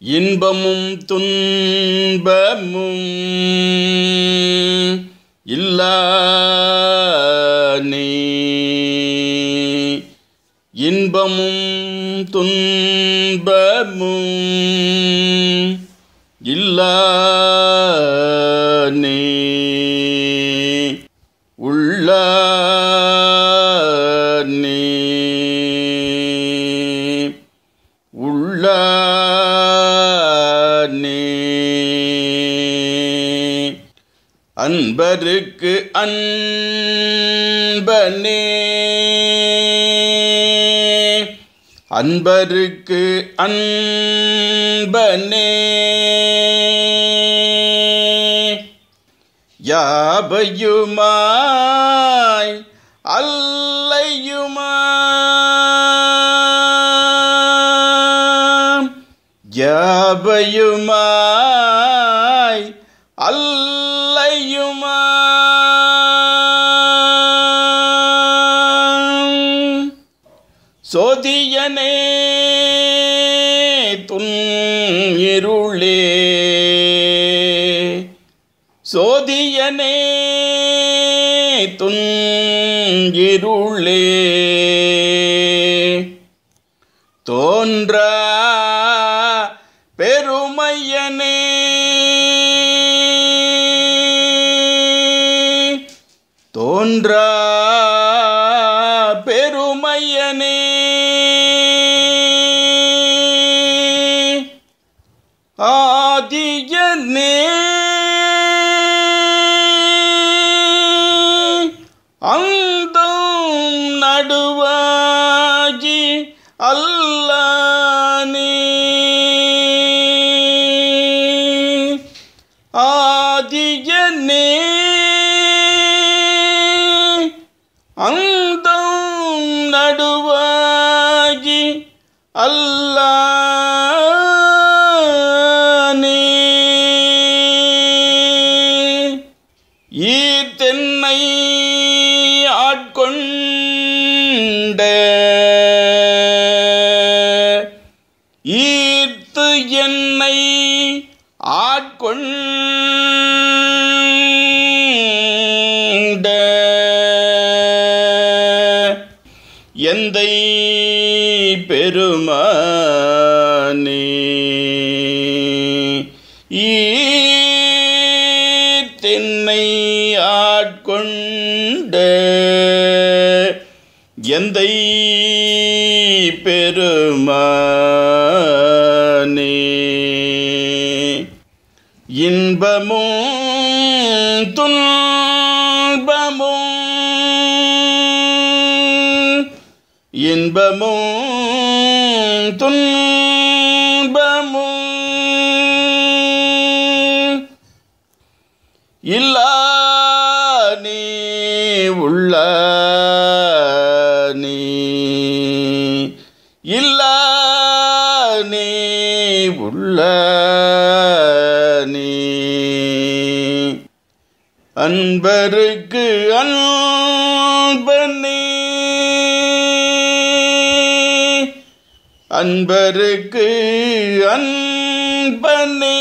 இன்பமும் துன்பமும் இல்லா நீ இன்பமும் துன்பமும் இல்லா நீ உள்ள நீ உள்ள நீ அன்பருக்கு அன்பனே அன்பருக்கு அன்பனே யாபையுமாய் அல்லையுமாம் யாபையுமாய் அல்லையுமாம் சோதியனே துன் இருளே சோதியனே துன் இருளே தோன்ற பெருமையனே தோன்ற பெருமையனே ஆதியனே அந்தம் நடுவாகி அல்லானே ஆதியனே அந்தம் நடுவாகி அல்லானே ஈத்தென்னை ஆட்கொண்ட ஈர்த்து என்னை ஆட்கொண்ட எந்தை பெருமானே ஈர்த்தென்னை ஆட்கொண்ட எந்தை பெருமானே இன்பமும் துன்பமும் இன்பமும் துன்பமும் இல்லா நீ உள்ள நீ இல்லா நீ உள்ள நீ அன்பருக்கு அன்பனே அன்பருக்கு அன்பனே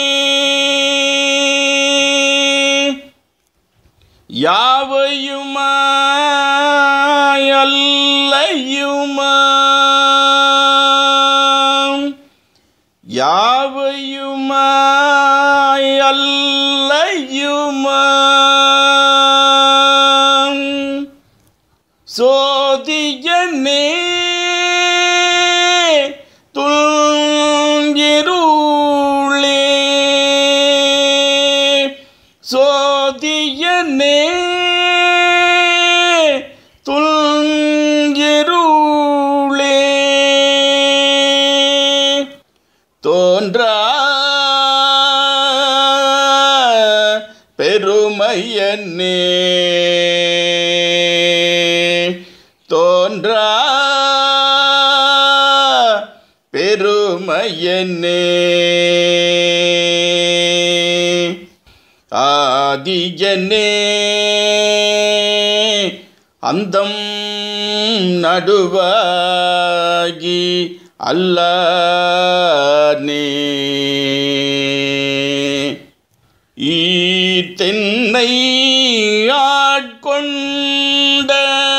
யாவையுமாய் அல்லையுமாம் யாவையுமாய் அல்லையுமாம் சோதியனே துங்கிருளே சோதியனே துங்கிருளே தோன்றா பெருமையனே தோன்றா பெருமையனே ஆதிஜனே அந்தம் நடுவாகி அல்லானே ஈர்த்தென்னை ஆட்கொண்ட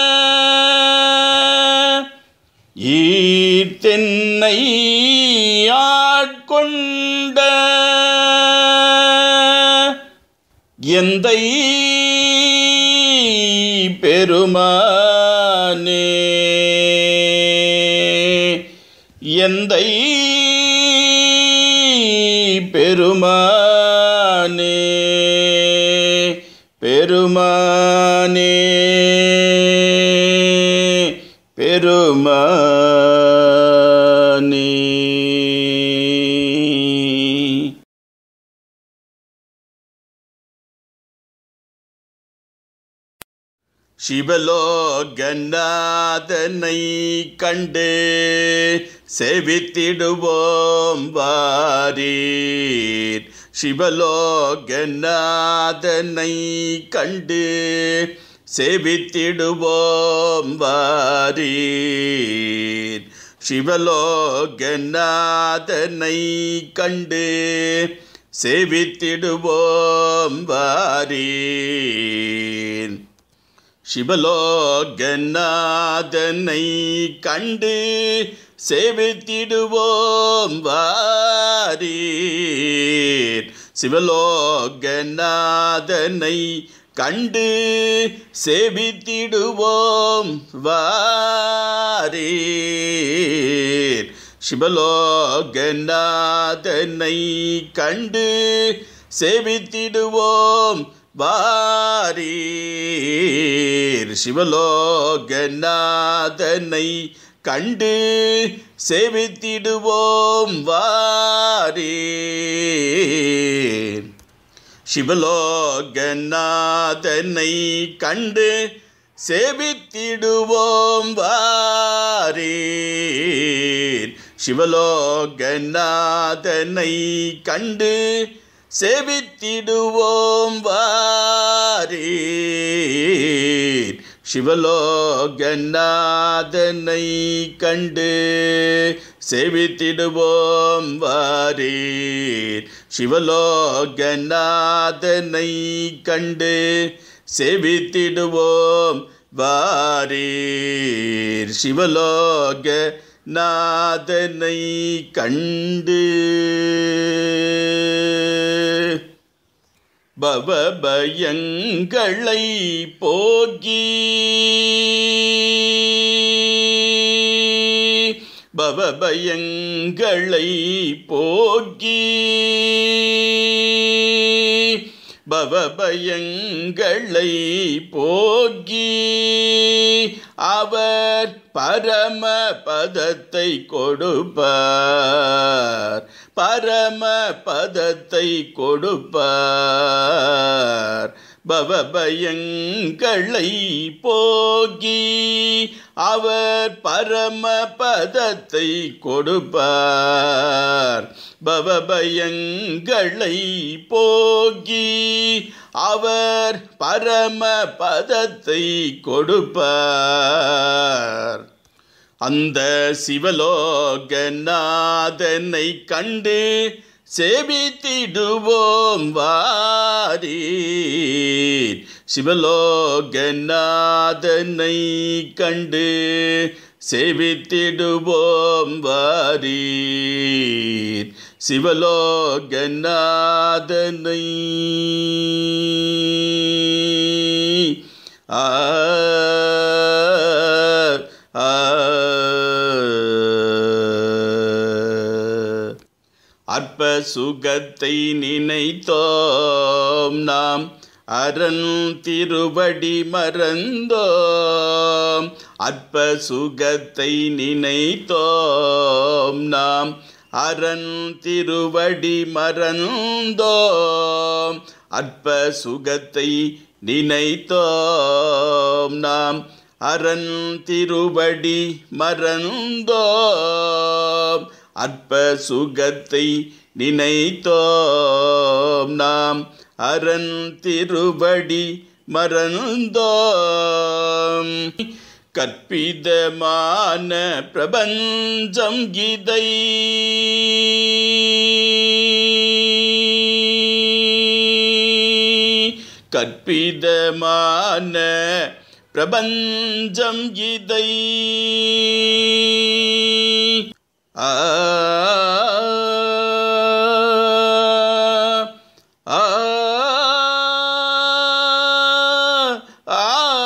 ஈர்த்தென்னை ஆட்கொண்ட எந்தை பெருமானே எந்தை பெருமானே பெருமானே பெருமானே சிவலோகநாதனை கண்டு செவித்திடுவோம் வாரீர் சிவலோகநாதனை கண்டு செவித்திடுவோம் வாரீர் சிவலோகநாதனை கண்டு செவித்திடுவோம் வாரீர் சிவலோகநாதனை கண்டு சேவித்திடுவோம் வாரீர் சிவலோகநாதனை கண்டு சேவித்திடுவோம் வாரீர் சிவலோகநாதனை கண்டு சேவித்திடுவோம் வாரீர் சிவலோகநாதனை கண்டு சேவித்திடுவோம் வாரீர் சிவலோகநாதனை கண்டு சேவித்திடுவோம் வாரீர் சிவலோகநாதனை கண்டு சேவித்திடுவோம் வாரீர் சிவலோகநாதனை கண்டு சேவித்திடுவோம் வாரீர் சிவலோகநாதனை கண்டு சேவித்திடுவோம் வாரீர் சிவலோக நாதனை கண்டு பவபயங்களை போகி பவபயங்களை போகி பவபயங்களை போகி அவர் பரம பதத்தை கொடுப்பார் பரம பதத்தை கொடுப்பார் பவபயங்களை போகி அவர் பரம பதத்தை கொடுப்பார் பவபயங்களை போகி அவர் பரம பதத்தை கொடுப்பார் அந்த சிவலோகநாதனை கண்டு சேவித்திடுவோம் வாரீர் சிவலோகநாதனை கண்டு சேவித்திடுவோம் வாரீர் சிவலோகநாதனை ஆ ஆ அற்ப சுகத்தை நினைத்தோம் நாம் அரண் திருவடி மறந்தோம் அற்ப சுகத்தை நினைத்தோம் நாம் அரண் திருவடி மறந்தோம் அற்ப சுகத்தை நினைத்தோம் நாம் அரண் திருவடி மறந்தோம் அற்ப சுகத்தை நினைத்தோம் நாம் அரண் திருவடி மறந்தோம் கற்பிதமான பிரபஞ்சம் இதை கற்பிதமான பிரபஞ்சம் இதை ஆ ஆ ஆ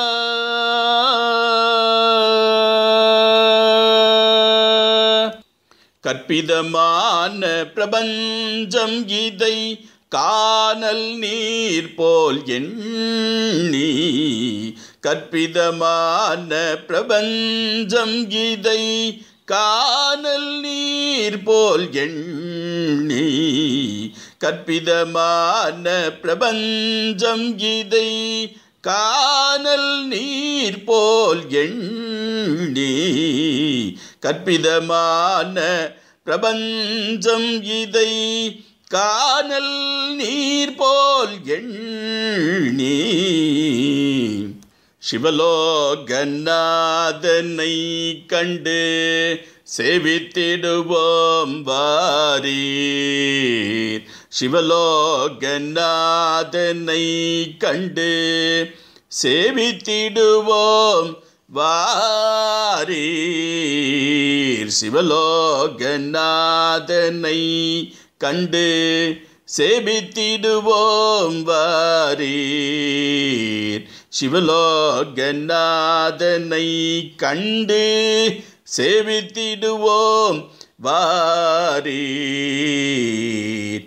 கற்பிதமான பிரபஞ்சம் இதை காணல் நீர் போல் எண்ணி கற்பிதமான பிரபஞ்சம் இதை காணல் நீர் போல் எண்ணி கற்பிதமான பிரபஞ்சம் இதை காணல் நீர் போல் எண்ணி கற்பிதமான பிரபஞ்சம் இதை காணல் நீர் போல் எண்ணி சிவலோகநாதனை கண்டு சேவித்திடுவோம் வாரீர் சிவலோகநாதனை கண்டு சேவித்திடுவோம் வாரீர் சிவலோகநாதனை கண்டு சேவித்திடுவோம் வாரீர் சிவலோகநாதனை கண்டு சேவித்திடுவோம் வாரீர்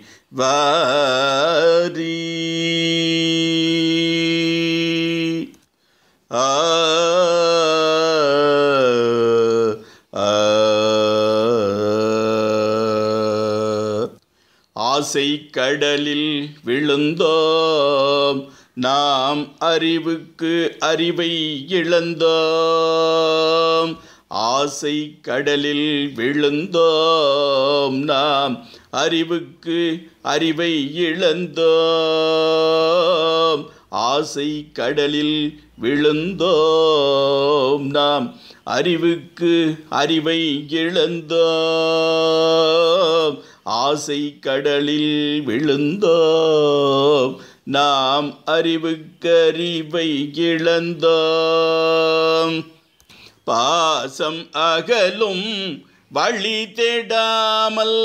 வாரீர் ஆ ஆ ஆசை கடலில் விழுந்தோம் நாம் அறிவுக்கு அறிவை இழந்தோம் ஆசை கடலில் விழுந்தோம் நாம் அறிவுக்கு அறிவை இழந்தோம் ஆசை கடலில் விழுந்தோம் நாம் அறிவுக்கு அறிவை இழந்தோம் ஆசை கடலில் விழுந்தோம் நாம் அறிவுக்கறிவை இழந்தோம் பாசம் அகலும் வழி தேடாமல்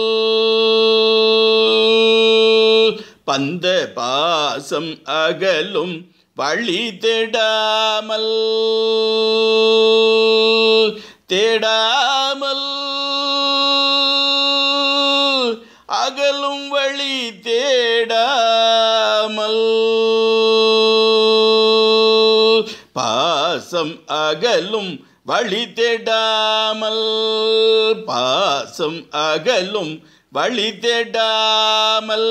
பந்த பாசம் அகலும் வழி தேடாமல் தேடாமல் அகலும் வழி தேடாமல் பாசம் அகலும் வழி தேடாமல் பாசம் அகலும் வழி தேடாமல்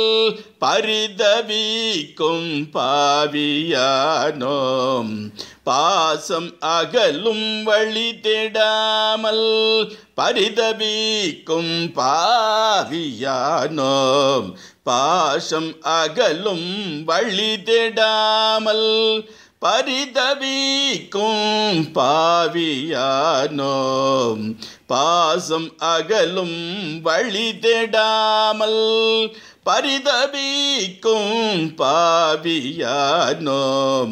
பரிதவிக்கும் பாவியானோம் பாசம் அகலும் வழி தேடாமல் பரிதவிக்கும் பாவியானோம் பாசம் அகலும் வழி தேடாமல் பரிதவிக்கும் பாவியானோம் பாசம் அகலும் வழி தேடாமல் பரிதவிக்கும் பாவியானோம்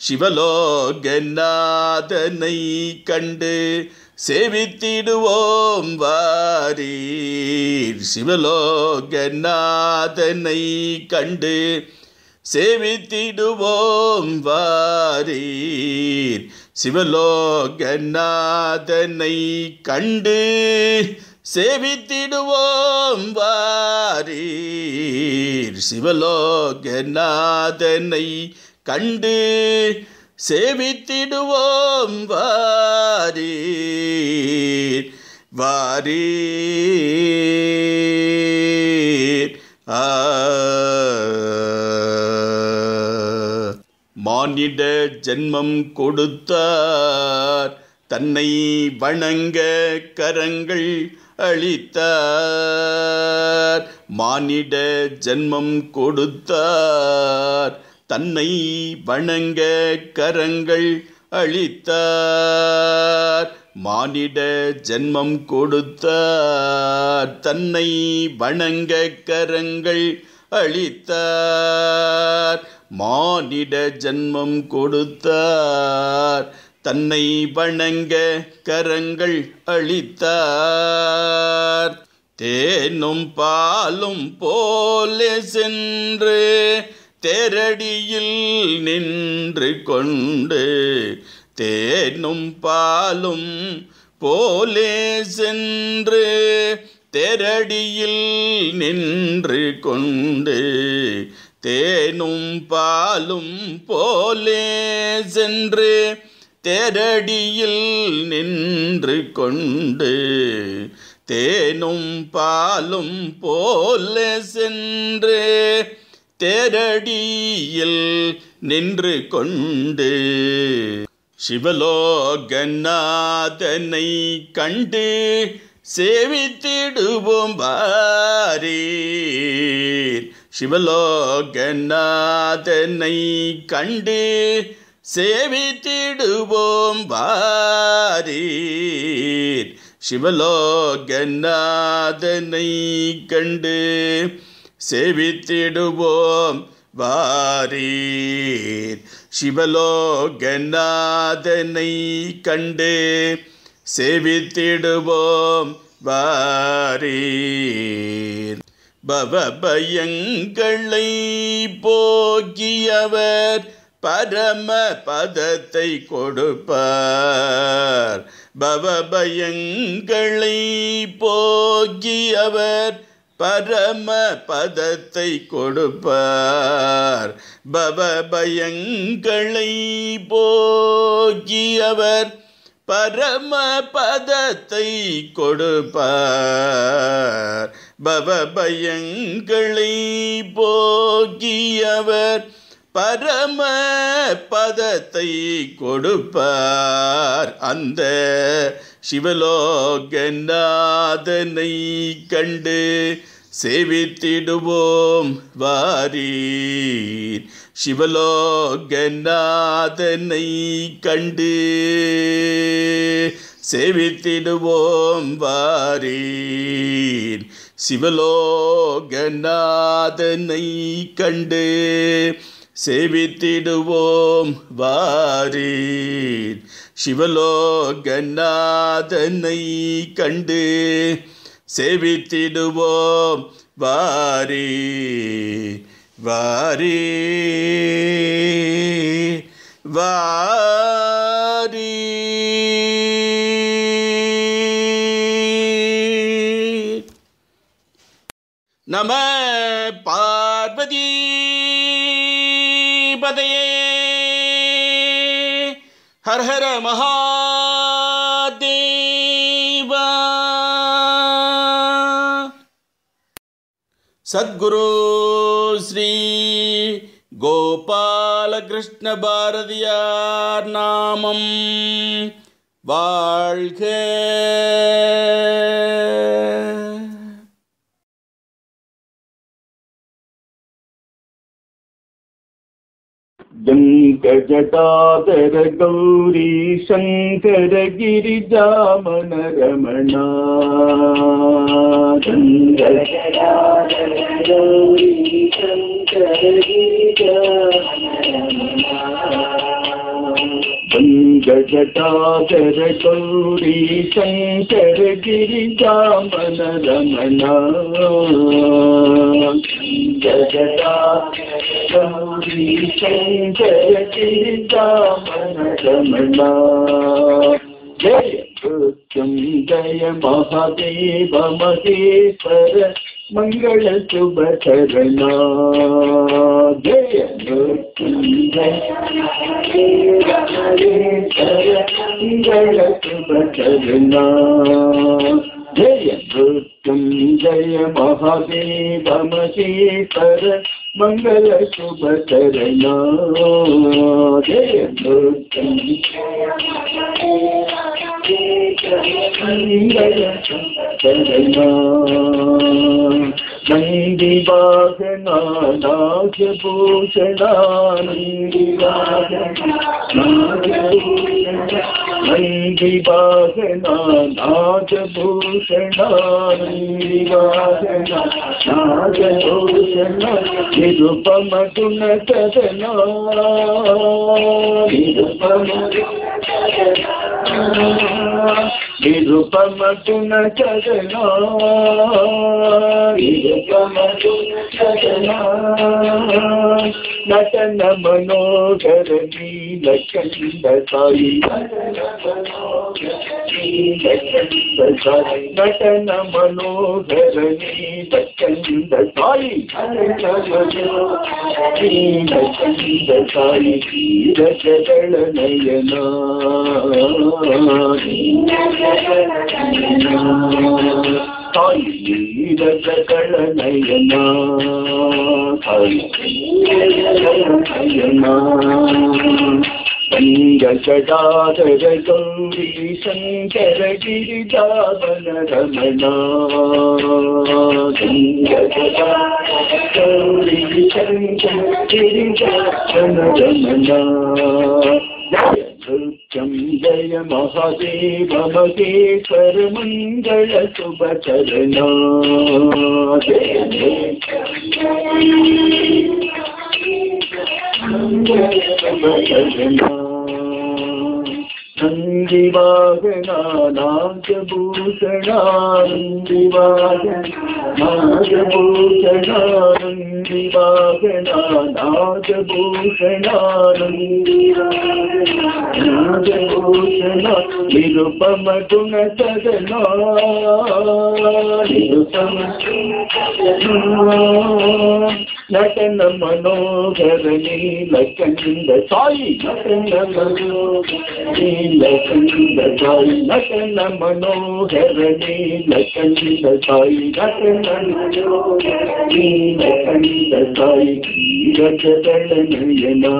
சிவலோகநாதனை கண்டு சேவித்திடுவோம் வாரீர் சிவலோகநாதனை கண்டு சேவித்திடுவோம் வாரீர் சிவலோகநாதனை கண்டு சேவித்திடுவோம் வாரீர் சிவலோகநாதனை கண்டு சேவித்திடுவோம் வாரீர் வாரீர் ஆ மானிட ஜென்மம் கொடுத்தார் தன்னை வணங்க கரங்கள் அளித்தார் மானிட ஜென்மம் கொடுத்தார் தன்னை வணங்க கரங்கள் அளித்தார் மானிட ஜென்மம் கொடுத்தார் தன்னை வணங்க கரங்கள் அளித்தார் மானிட ஜன்மம் கொடுத்தார் தன்னை வணங்க கரங்கள் அளித்தார் தேனும் பாலும் போலே சென்று தேரடியில் நின்று கொண்டு தேனும் பாலும் போலே சென்று தேரடியில் நின்று கொண்டு தேனும் பாலும் போலே சென்று தேரடியில் நின்று கொண்டு தேனும் பாலும் போல சென்று தேரடியில் நின்று கொண்டு சிவலோகநாதனை கண்டு சேவித்திடுவோம் வாரீர் சிவலோகநாதனை கண்டு சேவித்திடுவோம் வாரீர் சிவலோகநாதனை கண்டு சேவித்திடுவோம் வாரீர் சிவலோகநாதனை கண்டு சேவித்திடுவோம் வாரீர் பவபயங்களை போக்கியவர் பரம பதத்தை கொடுப்பார் பவபயங்களை போக்கியவர் பரம பதத்தை கொடுப்பார் பவபயங்களை போக்கியவர் பரம பதத்தை கொடுப்பார் பவபயங்களை போக்கியவர் பரம பதத்தை கொடுப்பார் அந்த சிவலோகநாதனை கண்டு சேவித்திடுவோம் வாரீர் சிவலோகநாதனை கண்டு சேவித்திடுவோம் வாரீர் சிவலோகநாதனை கண்டு சேவித்திடுவோம் வாரீர் சிவலோகநாதனை கண்டு சேவித்திடுவோம் வாரி வாரி வாரி நம பார்வதி பதையே ஹர ஹர மகாதேவா சத்குரு ஸ்ரீ கோபாலகிருஷ்ண பாரதியார் நாமம் வாழ்க जङ्गजटाधर गौरी शङ्कर गिरिजामन रमणा जङ्गजटाधर गौरी शङ्कर गङ्गजटाधर गौरी शङ्कर गिरिजामन रमणा गजटाधर गौरी शङ्कर गिरिजामन रमणा जय कृत्यं जय महादेव महेश्वर मङ्गल शुभ चरणा जय नृत्यं जय मङ्गल शुभ चरणा जय नृत्यं जय महादेव महेश्वर मङ्गल शुभ चरणा जय नृत्यं मङ्गल शुभ चरणा நந்தி வாகனா நாகபூஷணா நந்தி வாகனா நந்தி வாகனா நாகபூஷணா நந்தி வாகனா நாகபூஷணா நிருபம குண கதனா நிருபம నిరుపమ గుణ చదనా నిరుపమ గుణ చదనా నటన మనోహర నీల కంద సాయి నటన మనోహర నీల కంద సాయి నీల కంద సాయి క్షీరచరణ నయనా தாய் நீரகல நயனா தாய் நயனா கங்க சடாதர கௌரி சங்கர கிரிஜாவன ரமணா கங்க சடாதர கௌரி சங்கர கிரிஜாவன ரமணா सत्यं जय महादेव महेश्वर मङ्गल शुभचरणा जय நந்திவாகனா நாகபூஷணா நந்திவாகனா நாகபூஷணா நந்திவாகனா நாகபூஷணா நந்திவாகனா நாகபூஷணா நிருபம குண சதனா நிருபம நட்டன மனோகர நீல கண்ட சாயி நட்டன மனோகர நீல கண்ட சாயி நட்டன மனோகர நீல கண்ட சாயி நட்டன மனோகர நீல கண்ட சாயி கீரகதள நயனா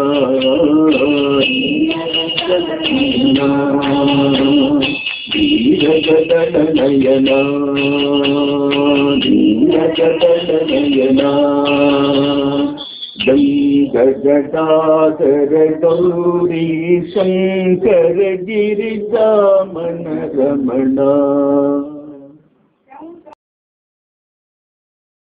வீரகதள நயனா வீரகதள நயனா गङ्गजटाधर गौरी शङ्कर गिरिजामन रमणा